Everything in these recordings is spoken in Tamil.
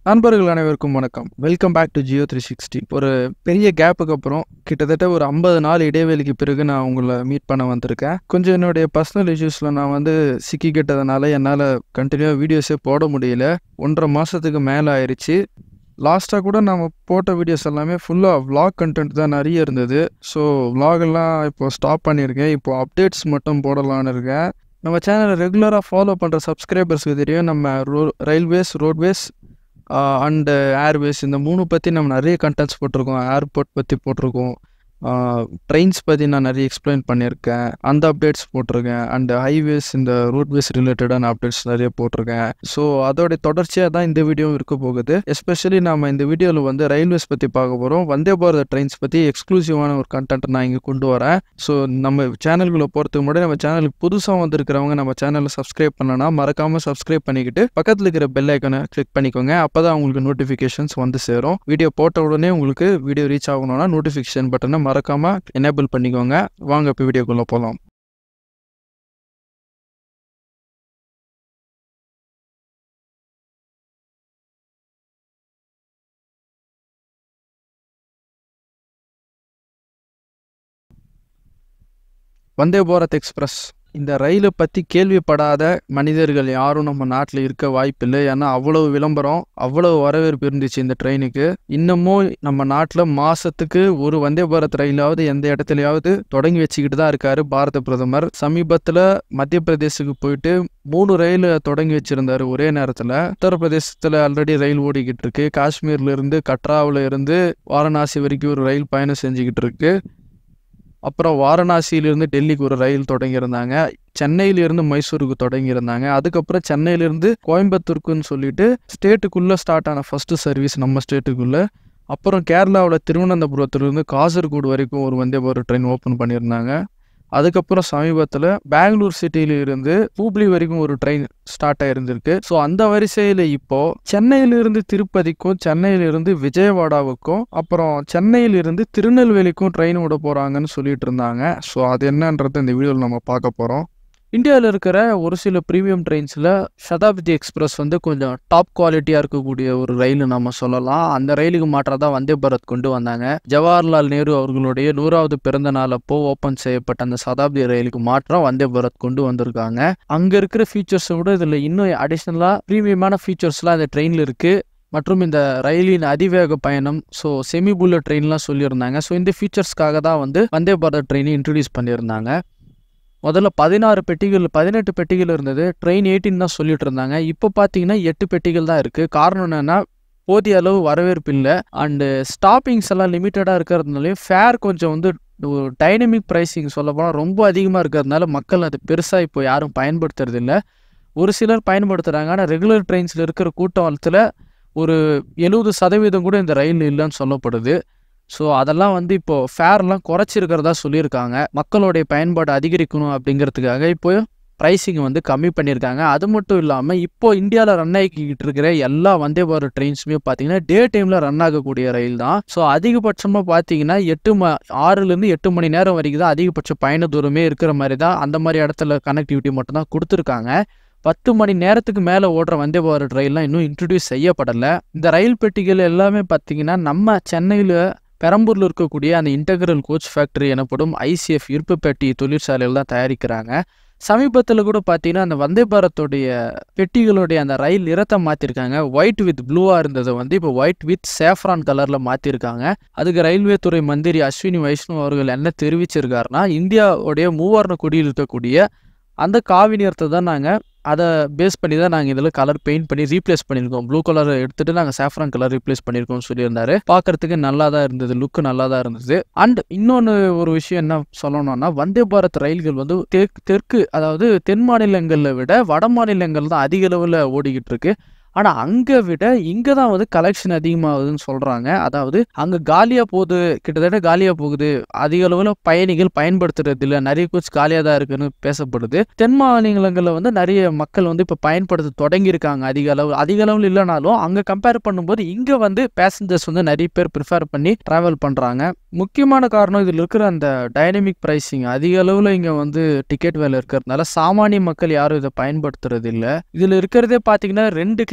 நண்பர்கள் அனைவருக்கும் வணக்கம் welcome back to Jio three sixty ஒரு பெரிய கேப்புக்கு அப்புறம் கிட்டத்தட்ட ஒரு ஐம்பது நாள் இடைவெளிக்கு பிறகு நான் உங்களை மீட் பண்ண வந்திருக்கேன் கொஞ்சம் என்னுடைய பர்சனல் இஷ்யூஸில் நான் வந்து சிக்கிக்கிட்டதுனால என்னால் கண்டினியூவாக வீடியோஸே போட முடியல ஒன்றரை மாதத்துக்கு மேலே ஆயிடுச்சு லாஸ்ட்டாக கூட நம்ம போட்ட வீடியோஸ் எல்லாமே ஃபுல்லாக vlog கண்டென்ட் தான் நிறைய இருந்தது ஸோ எல்லாம் இப்போ ஸ்டாப் பண்ணியிருக்கேன் இப்போ அப்டேட்ஸ் மட்டும் போடலான்னு இருக்கேன் நம்ம சேனலை ரெகுலராக ஃபாலோ பண்ணுற சப்ஸ்கிரைபர்ஸ்க்கு தெரியும் நம்ம ரோ ரயில்வேஸ் ரோட்வேஸ் அண்டு ஏர்வேஸ் இந்த மூணு பற்றி நம்ம நிறைய கண்டென்ட்ஸ் போட்டிருக்கோம் ஏர்போர்ட் பற்றி போட்டிருக்கோம் ட்ரெயின்ஸ் பற்றி நான் நிறைய எக்ஸ்பிளைன் பண்ணியிருக்கேன் அந்த அப்டேட்ஸ் போட்டிருக்கேன் அண்டு ஹைவேஸ் இந்த ரோட்வேஸ் ரிலேட்டடான அப்டேட்ஸ் நிறைய போட்டிருக்கேன் ஸோ அதோடைய தொடர்ச்சியாக தான் இந்த வீடியோவும் இருக்க போகுது எஸ்பெஷலி நம்ம இந்த வீடியோவில் வந்து ரயில்வேஸ் பற்றி பார்க்க போகிறோம் வந்தே பாரத் ட்ரெயின்ஸ் பற்றி எக்ஸ்க்ளூசிவான ஒரு கண்டென்ட் நான் இங்கே கொண்டு வரேன் ஸோ நம்ம சேனல்குள்ளே போகிறதுக்கு முன்னாடி நம்ம சேனலுக்கு புதுசாக வந்திருக்கிறவங்க நம்ம சேனலை சப்ஸ்கிரைப் பண்ணனா மறக்காமல் சப்ஸ்கிரைப் பண்ணிக்கிட்டு பக்கத்தில் இருக்கிற பெல் ஐக்கனை கிளிக் பண்ணிக்கோங்க அப்போ தான் உங்களுக்கு நோட்டிஃபிகேஷன்ஸ் வந்து சேரும் வீடியோ போட்ட உடனே உங்களுக்கு வீடியோ ரீச் ஆகணும்னா நோட்டிஃபிகேஷன் பட்டனை மறக்காமல் எனேபிள் பண்ணிக்கோங்க வாங்க இப்போ வீடியோக்குள்ளே போகலாம் வந்தே பாரத் எக்ஸ்பிரஸ் இந்த ரயிலை பற்றி கேள்விப்படாத மனிதர்கள் யாரும் நம்ம நாட்டில் இருக்க வாய்ப்பில்லை ஏன்னா அவ்வளவு விளம்பரம் அவ்வளவு வரவேற்பு இருந்துச்சு இந்த ட்ரெயினுக்கு இன்னமும் நம்ம நாட்டில் மாசத்துக்கு ஒரு வந்தே பாரத் ரயிலாவது எந்த இடத்துலையாவது தொடங்கி வச்சுக்கிட்டு தான் இருக்காரு பாரத பிரதமர் சமீபத்தில் மத்திய பிரதேசுக்கு போயிட்டு மூணு ரயில் தொடங்கி வச்சிருந்தாரு ஒரே நேரத்தில் உத்தரப்பிரதேசத்தில் ஆல்ரெடி ரயில் ஓடிக்கிட்டு இருக்கு காஷ்மீர்ல இருந்து கட்ராவில் இருந்து வாரணாசி வரைக்கும் ஒரு ரயில் பயணம் செஞ்சுக்கிட்டு இருக்கு அப்புறம் வாரணாசியிலிருந்து டெல்லிக்கு ஒரு ரயில் தொடங்கியிருந்தாங்க சென்னையிலிருந்து மைசூருக்கு தொடங்கியிருந்தாங்க அதுக்கப்புறம் சென்னையிலிருந்து கோயம்புத்தூருக்குன்னு சொல்லிட்டு ஸ்டேட்டுக்குள்ளே ஸ்டார்ட் ஆன ஃபர்ஸ்ட் சர்வீஸ் நம்ம ஸ்டேட்டுக்குள்ளே அப்புறம் கேரளாவில் திருவனந்தபுரத்துலேருந்து காசர்கோடு வரைக்கும் ஒரு வந்தே பாரத் ட்ரெயின் ஓப்பன் பண்ணியிருந்தாங்க அதுக்கப்புறம் சமீபத்தில் பெங்களூர் சிட்டியில இருந்து ஹூப்ளி வரைக்கும் ஒரு ட்ரெயின் ஸ்டார்ட் ஆயிருந்திருக்கு ஸோ அந்த வரிசையில் இப்போ சென்னையிலிருந்து திருப்பதிக்கும் சென்னையிலிருந்து விஜயவாடாவுக்கும் அப்புறம் சென்னையிலிருந்து திருநெல்வேலிக்கும் ட்ரெயின் விட போகிறாங்கன்னு சொல்லிட்டு இருந்தாங்க ஸோ அது என்னன்றது இந்த வீடியோவில் நம்ம பார்க்க போகிறோம் இந்தியாவில் இருக்கிற ஒரு சில ப்ரீமியம் ட்ரெயின்ஸில் சதாப்தி எக்ஸ்பிரஸ் வந்து கொஞ்சம் டாப் குவாலிட்டியாக இருக்கக்கூடிய ஒரு ரயில் நம்ம சொல்லலாம் அந்த ரயிலுக்கு மாற்றாக தான் வந்தே பாரத் கொண்டு வந்தாங்க ஜவஹர்லால் நேரு அவர்களுடைய நூறாவது பிறந்த நாள் அப்போ ஓப்பன் செய்யப்பட்ட அந்த சதாப்தி ரயிலுக்கு மாற்றம் வந்தே பாரத் கொண்டு வந்திருக்காங்க அங்கே இருக்கிற ஃபீச்சர்ஸை விட இதில் இன்னும் அடிஷ்னலாக ப்ரீமியமான ஃபீச்சர்ஸ்லாம் இந்த ட்ரெயினில் இருக்குது மற்றும் இந்த ரயிலின் அதிவேக பயணம் ஸோ செமி புல்லட் ட்ரெயின்லாம் சொல்லியிருந்தாங்க ஸோ இந்த ஃபீச்சர்ஸ்க்காக தான் வந்து வந்தே பாரத் ட்ரெயினை இன்ட்ரடியூஸ் பண்ணியிருந்தாங்க முதல்ல பதினாறு பெட்டிகள் பதினெட்டு பெட்டிகள் இருந்தது ட்ரெயின் எயிட்டின் தான் சொல்லிட்டு இருந்தாங்க இப்போ பார்த்தீங்கன்னா எட்டு பெட்டிகள் தான் இருக்குது காரணம் என்னென்னா போதிய அளவு வரவேற்பு இல்லை அண்டு ஸ்டாப்பிங்ஸ் எல்லாம் லிமிட்டடாக இருக்கிறதுனாலையும் ஃபேர் கொஞ்சம் வந்து ஒரு டைனமிக் ப்ரைஸிங் சொல்ல போனால் ரொம்ப அதிகமாக இருக்கிறதுனால மக்கள் அது பெருசாக இப்போ யாரும் பயன்படுத்துறது இல்லை ஒரு சிலர் பயன்படுத்துகிறாங்க ஆனால் ரெகுலர் ட்ரெயின்ஸில் இருக்கிற கூட்டத்தில் ஒரு எழுபது சதவீதம் கூட இந்த ரயில் இல்லைன்னு சொல்லப்படுது ஸோ அதெல்லாம் வந்து இப்போது ஃபேர்லாம் குறைச்சிருக்கிறதா சொல்லியிருக்காங்க மக்களுடைய பயன்பாடு அதிகரிக்கணும் அப்படிங்கிறதுக்காக இப்போ ப்ரைஸிங் வந்து கம்மி பண்ணியிருக்காங்க அது மட்டும் இல்லாமல் இப்போ இந்தியாவில் ரன் ஆகிக்கிட்டு இருக்கிற எல்லா வந்தே பாரத் ட்ரெயின்ஸுமே பார்த்தீங்கன்னா டே டைமில் ரன் ஆகக்கூடிய ரயில் தான் ஸோ அதிகபட்சமாக பார்த்தீங்கன்னா எட்டு ம ஆறுலேருந்து எட்டு மணி நேரம் வரைக்கும் தான் அதிகபட்ச பயண தூரமே இருக்கிற மாதிரி தான் அந்த மாதிரி இடத்துல கனெக்டிவிட்டி மட்டும் தான் கொடுத்துருக்காங்க பத்து மணி நேரத்துக்கு மேலே ஓடுற வந்தே பாரத் ரயில்லாம் இன்னும் இன்ட்ரடியூஸ் செய்யப்படலை இந்த ரயில் பெட்டிகள் எல்லாமே பார்த்தீங்கன்னா நம்ம சென்னையில் பெரம்பூரில் இருக்கக்கூடிய அந்த இன்டெகிரல் கோச் ஃபேக்டரி எனப்படும் ஐசிஎஃப் இருப்பு பெட்டி தொழிற்சாலையில் தான் தயாரிக்கிறாங்க சமீபத்தில் கூட பார்த்தீங்கன்னா அந்த வந்தே பாரத்தோடைய பெட்டிகளுடைய அந்த ரயில் நிறத்தை மாற்றிருக்காங்க ஒயிட் வித் ப்ளூவாக இருந்ததை வந்து இப்போ ஒயிட் வித் சேஃப்ரான் கலரில் மாற்றிருக்காங்க அதுக்கு ரயில்வே துறை மந்திரி அஸ்வினி வைஷ்ணவ் அவர்கள் என்ன தெரிவிச்சிருக்காருன்னா இந்தியாவுடைய மூவர்ண கொடியில் இருக்கக்கூடிய அந்த காவி நிறத்தை தான் நாங்கள் அதை பேஸ் பண்ணி தான் நாங்கள் இதில் கலர் பெயிண்ட் பண்ணி ரீப்ளேஸ் பண்ணியிருக்கோம் ப்ளூ கலர் எடுத்துட்டு நாங்கள் சாஃப்ரான் கலர் ரீப்ளேஸ் பண்ணியிருக்கோம்னு சொல்லியிருந்தாரு பார்க்கறதுக்கு நல்லா தான் இருந்தது லுக்கு நல்லா தான் இருந்தது அண்ட் இன்னொன்று ஒரு விஷயம் என்ன சொல்லணும்னா வந்தே பாரத் ரயில்கள் வந்து தெற்கு தெற்கு அதாவது தென் மாநிலங்களில் விட வட மாநிலங்கள் தான் அதிக அளவில் ஓடிக்கிட்டு இருக்கு ஆனால் அங்கே விட இங்கே தான் வந்து கலெக்ஷன் அதிகமாகுதுன்னு சொல்கிறாங்க அதாவது அங்கே காலியாக போகுது கிட்டத்தட்ட காலியாக போகுது அதிக அளவில் பயணிகள் பயன்படுத்துறது இல்லை நிறைய கோச் காலியாக தான் இருக்குன்னு பேசப்படுது தென் மாநிலங்களில் வந்து நிறைய மக்கள் வந்து இப்போ பயன்படுத்த தொடங்கியிருக்காங்க அதிக அளவு அதிக அளவில் இல்லைனாலும் அங்கே கம்பேர் பண்ணும்போது இங்கே வந்து பேசஞ்சர்ஸ் வந்து நிறைய பேர் ப்ரிஃபர் பண்ணி ட்ராவல் பண்ணுறாங்க முக்கியமான காரணம் இதில் இருக்கிற அந்த டைனமிக் ப்ரைஸிங் அதிக அளவில் இங்கே வந்து டிக்கெட் வேலை இருக்கிறதுனால சாமானிய மக்கள் யாரும் இதை பயன்படுத்துறது இல்லை இதில் இருக்கிறதே பார்த்தீங்கன்னா ரெண்டு கிளாஸ்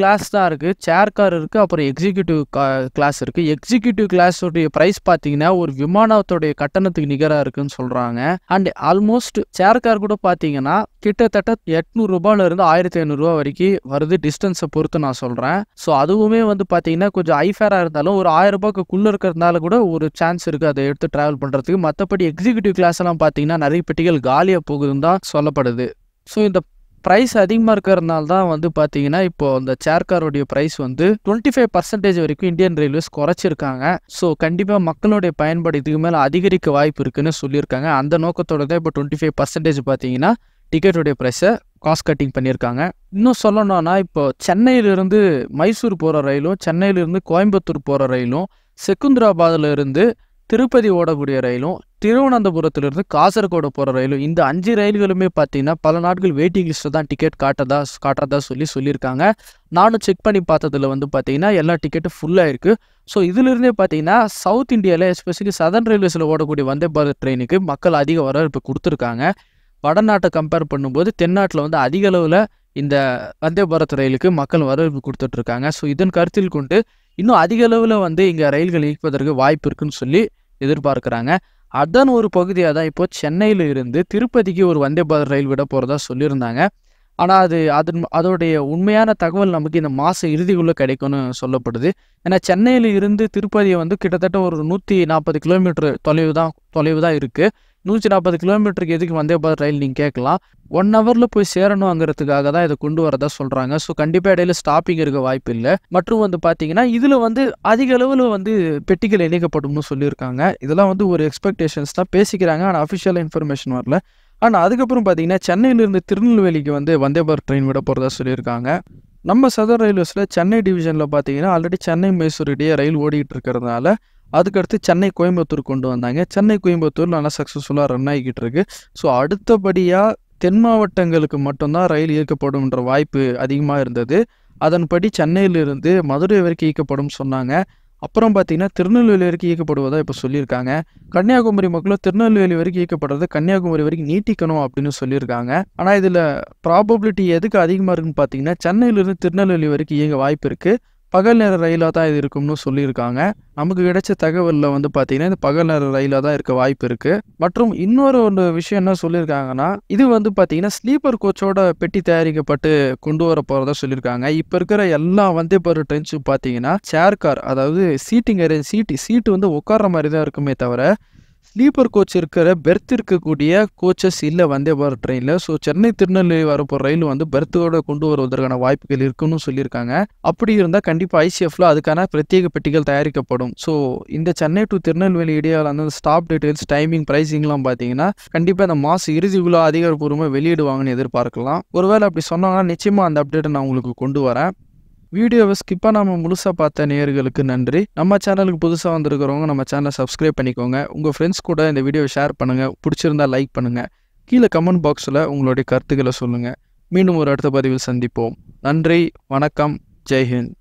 கிளாஸ் தான் இருக்குது சேர் கார் இருக்குது அப்புறம் எக்ஸிக்யூட்டிவ் கிளாஸ் இருக்குது எக்ஸிக்யூட்டிவ் கிளாஸோடைய ப்ரைஸ் பார்த்தீங்கன்னா ஒரு விமானத்தோடைய கட்டணத்துக்கு நிகராக இருக்குன்னு சொல்கிறாங்க அண்ட் ஆல்மோஸ்ட் சேர் கார் கூட பார்த்தீங்கன்னா கிட்டத்தட்ட எட்நூறு ரூபாயில இருந்து ஆயிரத்தி ஐநூறுரூவா வரைக்கும் வருது டிஸ்டன்ஸை பொறுத்து நான் சொல்கிறேன் ஸோ அதுவுமே வந்து பார்த்தீங்கன்னா கொஞ்சம் ஐஃபேராக இருந்தாலும் ஒரு ஆயிரம் ரூபாய்க்குள்ளே இருக்கிறதுனால கூட ஒரு சான்ஸ் இருக்குது அதை எடுத்து ட்ராவல் பண்ணுறதுக்கு மற்றபடி எக்ஸிக்யூட்டிவ் கிளாஸ் எல்லாம் பார்த்தீங்கன்னா நிறைய பெட்டிகள் காலியாக போகுதுன்னு தான் சொல்லப்படுது ஸோ இந்த ப்ரைஸ் அதிகமாக இருக்கிறதுனால தான் வந்து பார்த்தீங்கன்னா இப்போ அந்த சேர் காரோடைய ப்ரைஸ் வந்து டுவெண்ட்டி ஃபைவ் பர்சன்டேஜ் வரைக்கும் இந்தியன் ரயில்வேஸ் குறைச்சிருக்காங்க ஸோ கண்டிப்பாக மக்களுடைய பயன்பாடு இதுக்கு மேலே அதிகரிக்க வாய்ப்பு இருக்குன்னு சொல்லியிருக்காங்க அந்த நோக்கத்தோட தான் இப்போ டுவெண்ட்டி ஃபைவ் பர்சன்டேஜ் பார்த்தீங்கன்னா டிக்கெட்டுடைய ப்ரைஸை காஸ்ட் கட்டிங் பண்ணியிருக்காங்க இன்னும் சொல்லணும்னா இப்போ சென்னையிலிருந்து மைசூர் போகிற ரயிலும் சென்னையிலிருந்து கோயம்புத்தூர் போகிற ரயிலும் செகுந்திராபாத்ல இருந்து திருப்பதி ஓடக்கூடிய ரயிலும் திருவனந்தபுரத்திலிருந்து காசர்கோடு போகிற ரயிலும் இந்த அஞ்சு ரயில்களுமே பார்த்தீங்கன்னா பல நாட்கள் வெயிட்டிங் லிஸ்ட்டில் தான் டிக்கெட் காட்டதா காட்டுறதா சொல்லி சொல்லியிருக்காங்க நானும் செக் பண்ணி பார்த்ததுல வந்து பார்த்தீங்கன்னா எல்லா டிக்கெட்டும் ஃபுல்லாக இருக்குது ஸோ இதிலிருந்தே பார்த்தீங்கன்னா சவுத் இந்தியாவில் எஸ்பெஷலி சதர்ன் ரயில்வேஸில் ஓடக்கூடிய வந்தே பாரத் ட்ரெயினுக்கு மக்கள் அதிக வரவேற்பு கொடுத்துருக்காங்க வடநாட்டை கம்பேர் பண்ணும்போது தென்னாட்டில் வந்து அதிக அளவில் இந்த வந்தே பாரத் ரயிலுக்கு மக்கள் வரவேற்பு கொடுத்துட்ருக்காங்க ஸோ இதன் கருத்தில் கொண்டு இன்னும் அதிக அளவில் வந்து இங்கே ரயில்கள் இயக்குவதற்கு வாய்ப்பு இருக்குன்னு சொல்லி எதிர்பார்க்குறாங்க அதன் ஒரு பகுதியாக தான் இப்போ சென்னையில் இருந்து திருப்பதிக்கு ஒரு வந்தே பாரத் ரயில் விட போகிறதா சொல்லியிருந்தாங்க ஆனால் அது அதன் அதோடைய உண்மையான தகவல் நமக்கு இந்த மாத இறுதிக்குள்ளே கிடைக்கும்னு சொல்லப்படுது ஏன்னா சென்னையில் இருந்து திருப்பதியை வந்து கிட்டத்தட்ட ஒரு நூற்றி நாற்பது கிலோமீட்டர் தொலைவு தான் தொலைவு தான் இருக்குது நூற்றி நாற்பது கிலோமீட்டருக்கு எதுக்கு வந்தே பாரத் ரயில் நீங்கள் கேட்கலாம் ஒன் ஹவரில் போய் சேரணுங்கிறதுக்காக தான் இதை கொண்டு வரதா சொல்கிறாங்க ஸோ கண்டிப்பாக இடையில ஸ்டாப்பிங் இருக்க வாய்ப்பு இல்லை மற்றும் வந்து பார்த்தீங்கன்னா இதில் வந்து அதிக அளவில் வந்து பெட்டிகள் இணைக்கப்படும்னு சொல்லியிருக்காங்க இதெல்லாம் வந்து ஒரு எக்ஸ்பெக்டேஷன்ஸ் தான் பேசிக்கிறாங்க ஆனால் அஃபிஷியல் இன்ஃபர்மேஷன் வரல ஆனால் அதுக்கப்புறம் பார்த்தீங்கன்னா சென்னையிலேருந்து திருநெல்வேலிக்கு வந்து வந்தே பாரத் ட்ரெயின் விட போகிறதா சொல்லியிருக்காங்க நம்ம சதர் ரயில்வேஸில் சென்னை டிவிஷனில் பார்த்தீங்கன்னா ஆல்ரெடி சென்னை மைசூர் இடையே ரயில் ஓடிட்டு இருக்கிறதுனால அதுக்கடுத்து சென்னை கோயம்புத்தூர் கொண்டு வந்தாங்க சென்னை கோயம்புத்தூர் நல்லா சக்ஸஸ்ஃபுல்லாக ரன் ஆகிக்கிட்டு இருக்கு ஸோ அடுத்தபடியாக தென் மாவட்டங்களுக்கு மட்டும்தான் ரயில் இயக்கப்படும்ன்ற வாய்ப்பு அதிகமாக இருந்தது அதன்படி சென்னையிலிருந்து மதுரை வரைக்கும் இயக்கப்படும் சொன்னாங்க அப்புறம் பார்த்தீங்கன்னா திருநெல்வேலி வரைக்கும் இயக்கப்படுவதாக இப்போ சொல்லியிருக்காங்க கன்னியாகுமரி மக்களும் திருநெல்வேலி வரைக்கும் இயக்கப்படுறது கன்னியாகுமரி வரைக்கும் நீட்டிக்கணும் அப்படின்னு சொல்லியிருக்காங்க ஆனால் இதில் ப்ராபபிலிட்டி எதுக்கு அதிகமாக இருக்குன்னு பார்த்தீங்கன்னா சென்னையிலிருந்து திருநெல்வேலி வரைக்கும் இயங்க வாய்ப்பு இருக்குது பகல் நேர ரயிலாக தான் இது இருக்கும்னு சொல்லியிருக்காங்க நமக்கு கிடைச்ச தகவலில் வந்து பார்த்தீங்கன்னா இந்த பகல் நேர ரயிலாக தான் இருக்க வாய்ப்பு இருக்குது மற்றும் இன்னொரு ஒரு விஷயம் என்ன சொல்லியிருக்காங்கன்னா இது வந்து பார்த்தீங்கன்னா ஸ்லீப்பர் கோச்சோட பெட்டி தயாரிக்கப்பட்டு கொண்டு வர போகிறதா சொல்லியிருக்காங்க இப்போ இருக்கிற எல்லா வந்தே பாரத் ட்ரெயின்ஸும் பார்த்தீங்கன்னா சேர் கார் அதாவது சீட்டிங் அரேஞ்ச் சீட்டு சீட்டு வந்து உட்கார்ற மாதிரி தான் இருக்குமே தவிர ஸ்லீப்பர் கோச் இருக்கிற பெர்த் இருக்கக்கூடிய கோச்சஸ் இல்லை வந்தே பாரத் ட்ரெயினில் ஸோ சென்னை திருநெல்வேலி வரப்போகிற ரயில் வந்து பெர்த்தோட கொண்டு வருவதற்கான வாய்ப்புகள் இருக்குன்னு சொல்லியிருக்காங்க அப்படி இருந்தால் கண்டிப்பாக ஐசிஎஃப்ல அதுக்கான பிரத்யேக பெட்டிகள் தயாரிக்கப்படும் ஸோ இந்த சென்னை டு திருநெல்வேலி இடையால் அந்த ஸ்டாப் டீடைல்ஸ் டைமிங் ப்ரைஸிங்லாம் பார்த்தீங்கன்னா கண்டிப்பாக இந்த மாதம் இறுதிக்குள்ள அதிகாரப்பூர்வமாக வெளியிடுவாங்கன்னு எதிர்பார்க்கலாம் ஒருவேளை அப்படி சொன்னாங்கன்னா நிச்சயமாக அந்த அப்டேட்டை நான் உங்களுக்கு கொண்டு வரேன் வீடியோவை ஸ்கிப் பண்ணாமல் முழுசாக பார்த்த நேயர்களுக்கு நன்றி நம்ம சேனலுக்கு புதுசாக வந்திருக்கிறவங்க நம்ம சேனலை சப்ஸ்கிரைப் பண்ணிக்கோங்க உங்கள் ஃப்ரெண்ட்ஸ் கூட இந்த வீடியோவை ஷேர் பண்ணுங்கள் பிடிச்சிருந்தா லைக் பண்ணுங்கள் கீழே கமெண்ட் பாக்ஸில் உங்களுடைய கருத்துக்களை சொல்லுங்கள் மீண்டும் ஒரு அடுத்த பதிவில் சந்திப்போம் நன்றி வணக்கம் ஜெய்ஹிந்த்